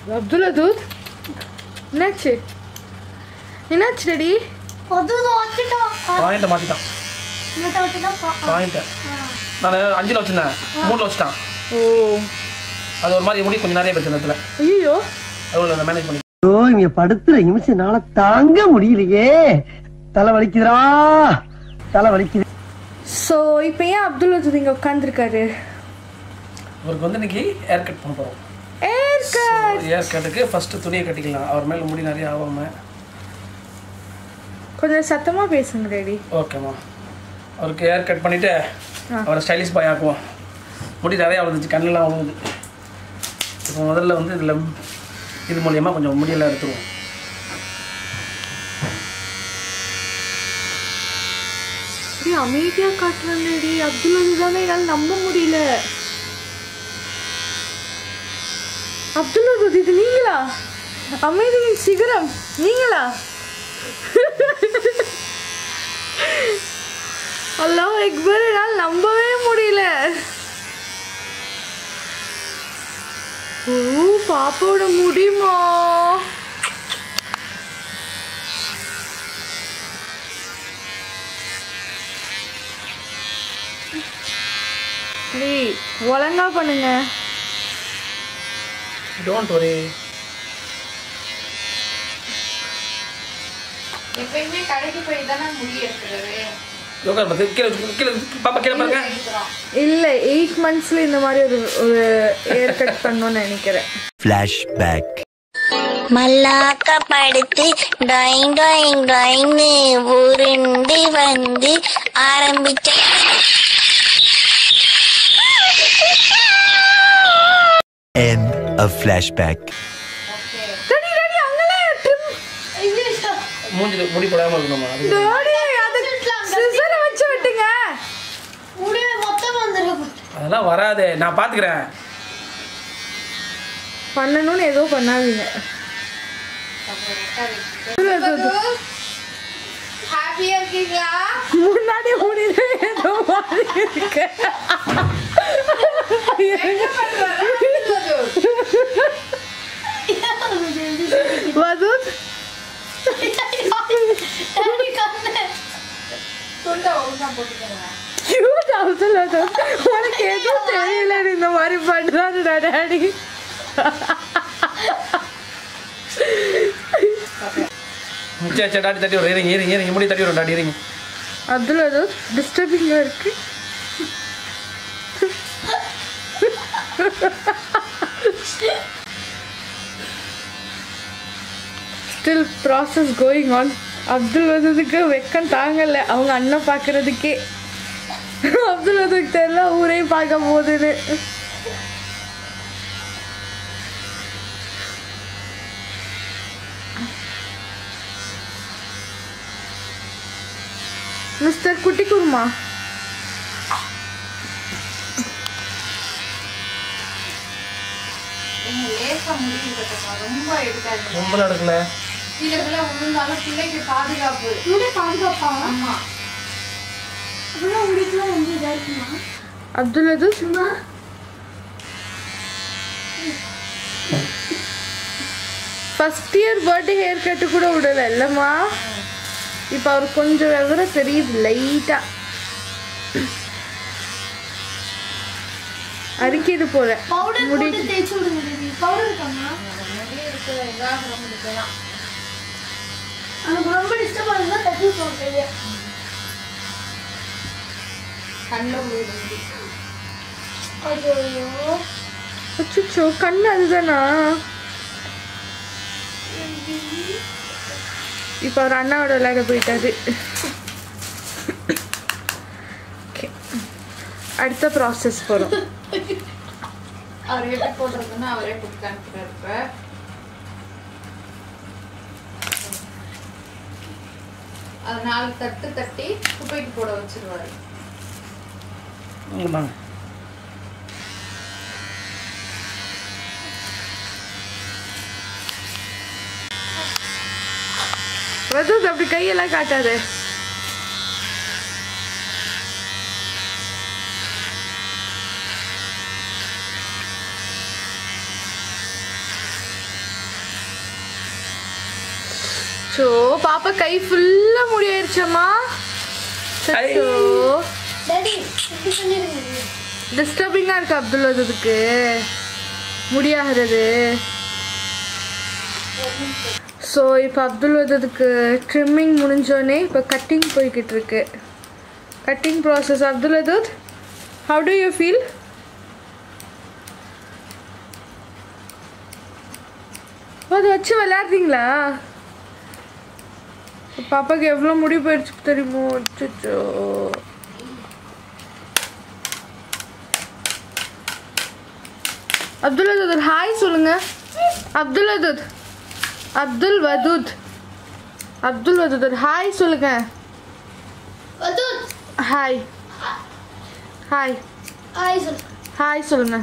அப்துல்லா தூத் என்னாச்சு என்னாச்சு டடி அது வச்சுட்டோம் பாயிண்ட்டை மாற்றிட்டான் இங்கிட்ட வச்சுட்டோம் பாயிண்ட்டை நான் அஞ்சில் வச்சுருந்தேன் மூணில் வச்சுட்டான் ஓ அது ஒரு மாதிரி முடி கொஞ்சம் நிறைய போச்சு அந்த இடத்துல ஐயோ அவ்வளோ அதை மேனேஜ் பண்ணி ஐயோ இங்க படுத்துற நிமிஷம்னால தாங்க முடியலையே தலை வலிக்குதுடா தலை வலிக்குது ஸோ இப்போ ஏன் அப்துல்லா தூத் இங்கே உட்காந்துருக்காரு அவருக்கு வந்து இன்னைக்கு ஹேர் கட் பண்ண போகிறோம் ஏர் கட் ஹேர் கட்டுக்கு ஃபஸ்ட்டு துணியை கட்டிக்கலாம் அவர் மேலே முடி நிறைய ஆகாம கொஞ்சம் சத்தமாக பேசுங்க டேடி ஓகேம்மா அவருக்கு ஹேர் கட் பண்ணிவிட்டு அவரை ஸ்டைலிஷ் பாய் ஆக்குவோம் முடி நிறையா விழுந்துச்சு கண்ணெல்லாம் விழுவுது இப்போ முதல்ல வந்து இதில் இது மூலியமாக கொஞ்சம் முடியெல்லாம் எடுத்துருவோம் அப்படியே அமைதியாக காட்டுறாங்கடி அப்துல்லா தானே என்னால் நம்ப முடியல அப்துல்லா தூத் இது நீங்களா அமைதியின் சிகரம் நீங்களா அல்லாஹ் எக்பர் என்னால் நம்பவே முடியல ஓ பாப்பாவோட முடியுமா ப்ளீஸ் ஒழுங்கா பண்ணுங்க டோன்ட் ஒரே எப்பயுமே கடைக்கு போய் தானே முடி எடுக்கிறது யோகா பார்த்து கீழே கீழே பாப்பா கீழே பாருங்க இல்லை எயிட் மந்த்ஸ்ல இந்த மாதிரி ஒரு ஒரு ஏர் கட் பண்ணணும்னு நினைக்கிறேன் Flashback. மல்லாக்க படுத்து டாயிங் டாயிங் டாயிங்னு உருண்டு வந்து ஆரம்பிச்ச End of flashback. Daddy daddy அங்கெல்லாம் ட்ரிம் மூஞ்சில முடி போடாமல் இருக்கணுமா அது டாடி அது சிசரை வச்சு விட்டுங்க முடிவே மொத்தம் வந்துடும் அதெல்லாம் வராதே நான் பார்த்துக்கிறேன் பண்ணணும்னு ஏதோ பண்ணாதீங்க ஹாப்பியா இருக்கீங்களா முன்னாடி முடியல ஏதோ மாதிரி இருக்கு வதூத் துண்டை ஒழுங்கா போட்டுக்கோங்க கியூட் அவசரம் வதூத் உனக்கு எதுவும் தெரியல நீ இந்த மாதிரி பண்றாருடா டாடி சரி சரி டாடி தட்டி விடுறேன் இறங்கி இறங்கி இறங்கி முடி தட்டி விடுறேன் டாடி இறங்கி அதுல ஏதோ டிஸ்டர்பிங்கா இருக்கு still process going on Abdul வசதுக்கு வெக்கம் தாங்கல அவங்க அண்ணன் பார்க்கறதுக்கே அப்துல் வசதுக்கு தெரியல ஊரையும் பார்க்க போகுதுன்னு மிஸ்டர் குட்டி குருமா நீங்க லேசா முடி இருக்கட்டும் ரொம்ப எடுக்காதீங்க ரொம்ப நடக்கல கீழே கீழே விழுந்தாலும் பிள்ளைக்கு பாதுகாப்பு முடி பாதுகாப்பா ஆமா அவ்வளோ முடிக்கலாம் வந்து இதாக இருக்குமா அப்துல் வதூத் சும்மா first year birthday hair cut கூட விடல இல்லைம்மா இப்போ அவர் கொஞ்சம் விவரம் தெரியுது லைட்டா அரிக்கிது போல பவுடர் முடி போட்டு தேய்ச்சி விடுங்க பவுடர் இருக்காமா முடி இருக்கிற எதாவது முடிக்கலாம் எனக்கு ரொம்ப டிஸ்டர்ப் ஆகுதுன்னா தட்டி போட்டு கண்ணில் விழுது ஐயோ அச்சோ கண்ணு அதுதானா இப்போ அவர் அண்ணாவோட விளையாட போயிட்டாரு Okay. அடுத்த ப்ராசஸ் போகிறோம் அவர் எப்படி போடுறதுன்னு அவரே போட்டு காமிக்கிறாரு இப்ப அது நாலு தட்டு தட்டி குப்பைக்கு போட வச்சிருவாரு ஆமாங்க வதூத் அப்படி கையெல்லாம் காட்டாது ஸோ பாப்பா கை ஃபுல்லாக முடியாயிருச்சம்மா ஐ. ஸோ டாடி இப்படி பண்ணிருங்க டிஸ்டர்பிங்காக இருக்கு அப்துல் அதுக்கு முடியாகிறது ஸோ இப்போ அப்துல் வததுக்கு ட்ரிம்மிங் முடிஞ்சோடனே இப்போ கட்டிங் போய்கிட்டு இருக்கு cutting process Abdul Wadood how do you feel அது வச்சு விளையாடுறீங்களா பாப்பாக்கு எவ்வளோ முடி போயிடுச்சு தெரியுமோ அச்சோ அப்துல் வதூத் ஹாய் சொல்லுங்க அப்துல் வதூத் அப்துல் வதூத் அப்துல் வதூத் ஹாய் சொல்லுங்க வதூத் ஹாய் ஹாய் ஆய் சொல் ஹாய் சொல்லுங்க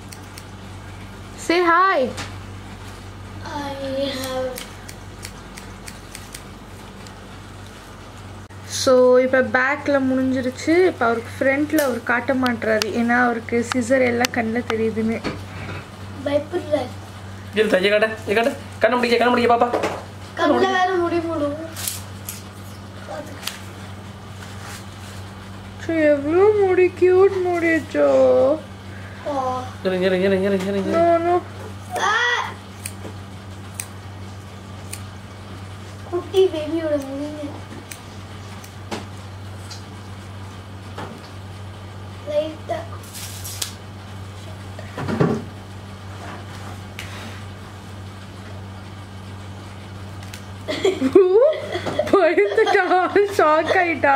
say hi I have so இப்போ பேக்கில் முடிஞ்சிருச்சு இப்போ அவருக்கு ஃப்ரண்ட்டில் அவர் காட்ட மாட்டுறாரு ஏன்னா அவருக்கு சிசர் எல்லாம் கண்ணில் தெரியுதுன்னு பயப்படுறாரு இரு தைய காட்ட இங்க காட்ட கண்ணை முடிக்க கண்ணை முடிக்க பாப்பா கண்ணில் வேற முடி போடும் ஸோ எவ்வளோ முடி க்யூட் முடிச்சோ ஓ இரு இரு இரு இரு இரு இரு நோ நோ குட்டி பேபியோட முடிங்க லைட்டா பயந்துட்டா ஷாக் ஆயிட்டா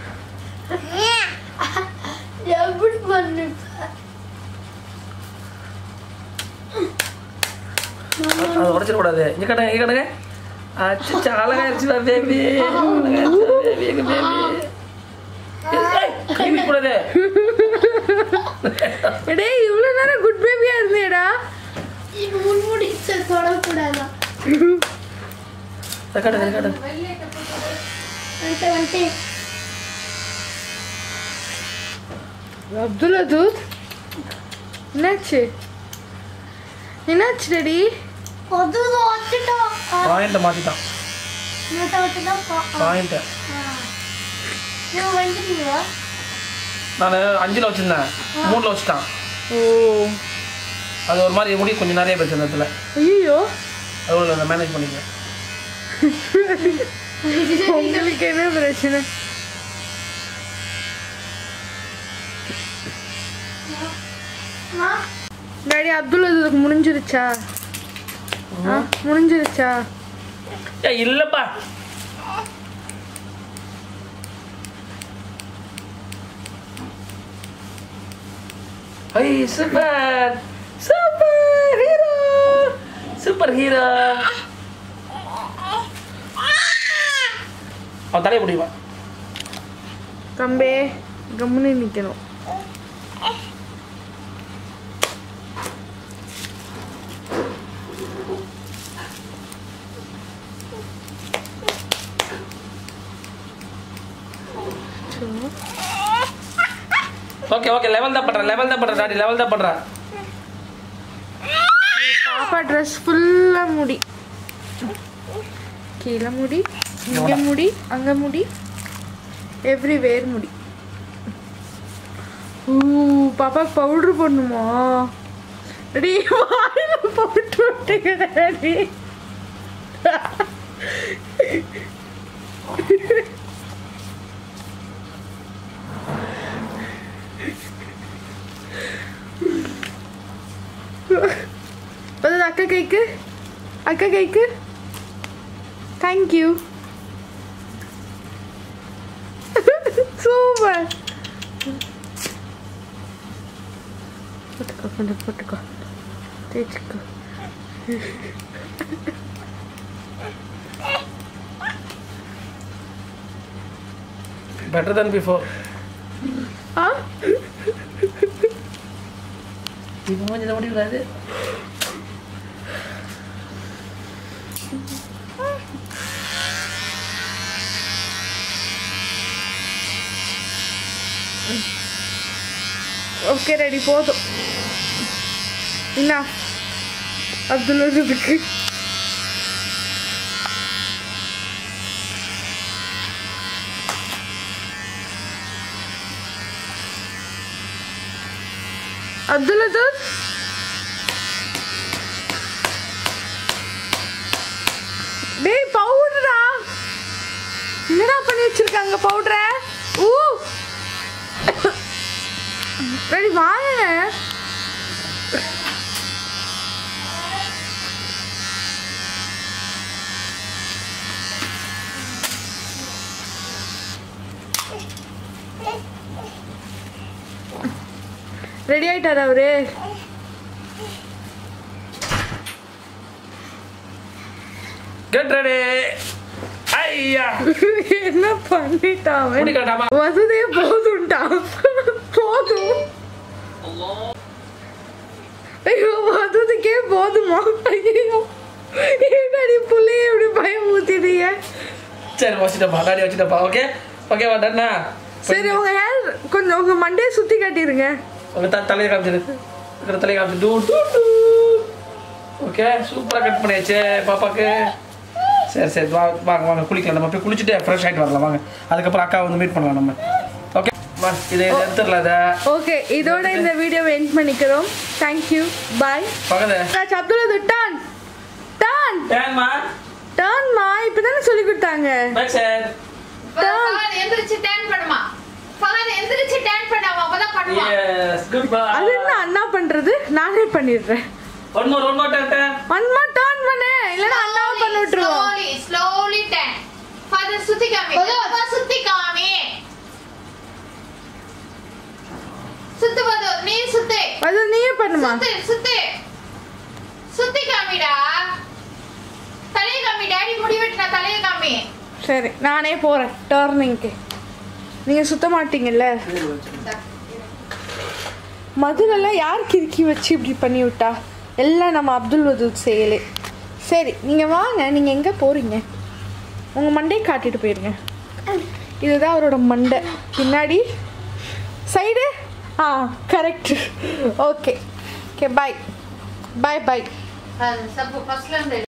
எப்படி பண்ணு அதை உடச்சிடக்கூடாது இங்க காட்டுங்க இங்க காட்டுங்க அச்சா அழகாயிருச்சுடா பேபி பேபி எங்க பேபி கை வைக்கக்கூடாது டேய் இவ்வளோ நேரம் குட் பேபியா இருந்தேடா இது முன்முடி தொடக்கூடாதா இதை காட்டுங்க இதை காட்டுங்க வந்துட்டு வந்துட்டு அப்துல் அதூத் என்னாச்சு என்னாச்சு டேடி அது வச்சுட்டோம் பாயிண்ட்டை மாற்றிட்டான் இன்னொருத்த வச்சுட்டோம் பாயிண்ட்டை நீங்கள் வந்துட்டீங்களா நான் அஞ்சில் வச்சுருந்தேன் மூணில் வச்சுட்டான் ஓ அது ஒரு மாதிரி முடி கொஞ்சம் நிறைய போச்சு அந்த இடத்துல ஐயோ அது அதை மேனேஜ் பண்ணிக்க உங்களுக்கு என்ன பிரச்சனை டாடி அப்துல் அதுக்கு முடிஞ்சிருச்சா ஆ முடிஞ்சிருச்சா ஏ இல்லைப்பா ஐ super super hero super hero அவன் தலையை பிடிக்குமா தம்பே கம்முன்னு நிற்கணும் ஓகே ஓகே லெவல் தான் பண்ணுறேன் லெவல் தான் பண்ணுறேன் டாடி லெவல் தான் பண்ணுறேன் பாப்பா ட்ரெஸ் ஃபுல்லாக முடி கீழே முடி இங்கே முடி அங்கே முடி எவ்ரிவேர் முடி ஊ பாப்பாக்கு பவுட்ரு போடணுமா டேடி வாயில போட்டு விட்டீங்க டாடி அது அக்கா கைக்கு அக்கா கைக்கு தேங்க்யூ சூப்பர் போட்டுக்கோ கொஞ்சம் போட்டுக்கோ தேய்ச்சிக்கோ பெட்டர் than பிஃபோர் ஆ இப்போ கொஞ்சம் முடியக்கூடாது ஓகே ரெடி போதும் என்ன அப்துல் இருக்கு அப்துல் அதூத் டேய் பவுடரா என்னடா பண்ணி வச்சிருக்காங்க பவுடர ஊ ரெடி வாங்க ரெடி ஆயிட்டார் அவரு கெட் ரெடி ஐயா என்ன பண்ணிட்டான் அவன்? முடிக்கட்டாமா வசதியே போதும்டா போதும் ஐயோ வசதிக்கே போதுமா ஐயோ என்னடி புள்ளைய இப்படி பயம் ஊத்திடுங்க சரி வச்சுட்டப்பா தாடி வச்சுட்டப்பா ஓகே ஓகேவா டன்னா சரி உங்க ஹேர் கொஞ்சம் உங்க மண்டையை சுத்தி காட்டிருங்க உங்க த தலையை காமிச்சிரு இருக்கிற தலையை காமிச்சு டூ டூ டூ ஓகே சூப்பராக கட் பண்ணியாச்சு பாப்பாக்கு சரி சரி வா வாங்க வாங்க குளிக்கலாம் நம்ம போய் குளிச்சுட்டு ஃப்ரெஷ் ஆகிட்டு வரலாம் வாங்க அதுக்கப்புறம் அக்கா வந்து மீட் பண்ணலாம் நம்ம ஓகே வா இதை இதை எடுத்துடலாம் இதை ஓகே இதோட இந்த வீடியோவை எண்ட் பண்ணிக்கிறோம் தேங்க்யூ பாய் பக்கத்து அப்துல் டான் டான் ஏன்மா டான்மா இப்பதானே சொல்லி கொடுத்தாங்க பேக் சார் ஃபகத் எந்திரிச்சு டேன் பண்ணுமா ஃபகத் எந்திரிச்சு டேன் பண்ணாம அப்பதான் பண்ணுவான் எஸ் குட் பை அது என்ன அண்ணா பண்றது நானே பண்ணிடுறேன் one more one more time அண்ணா டர்ன் பண்ணு இல்லைன்னா அண்ணாவை பண்ண விட்டுருவோம் ஸ்லோலி ஸ்லோலி டேன் ஃபகத் சுத்தி காமி ஃபகத் சுத்தி காமி சுத்து பது நீ சுத்து அது நீயே பண்ணுமா சுத்து சுத்து சுத்தி காமிடா தலைய காமி டாடி முடி வெட்டினா தலைய காமி சரி நானே போறேன் டர்னிங்க்கு நீங்க சுத்த மாட்டீங்கல்ல மதுலெல்லாம் யார் கிறுக்கி வச்சு இப்படி பண்ணி விட்டா எல்லாம் நம்ம அப்துல் வதூத் செயலே சரி நீங்க வாங்க நீங்க எங்க போறீங்க உங்க மண்டையை காட்டிட்டு போயிருங்க இதுதான் அவரோட மண்டை பின்னாடி சைடு ஆ correct okay okay bye bye bye சப்பு ஃபர்ஸ்ட்ல இருந்து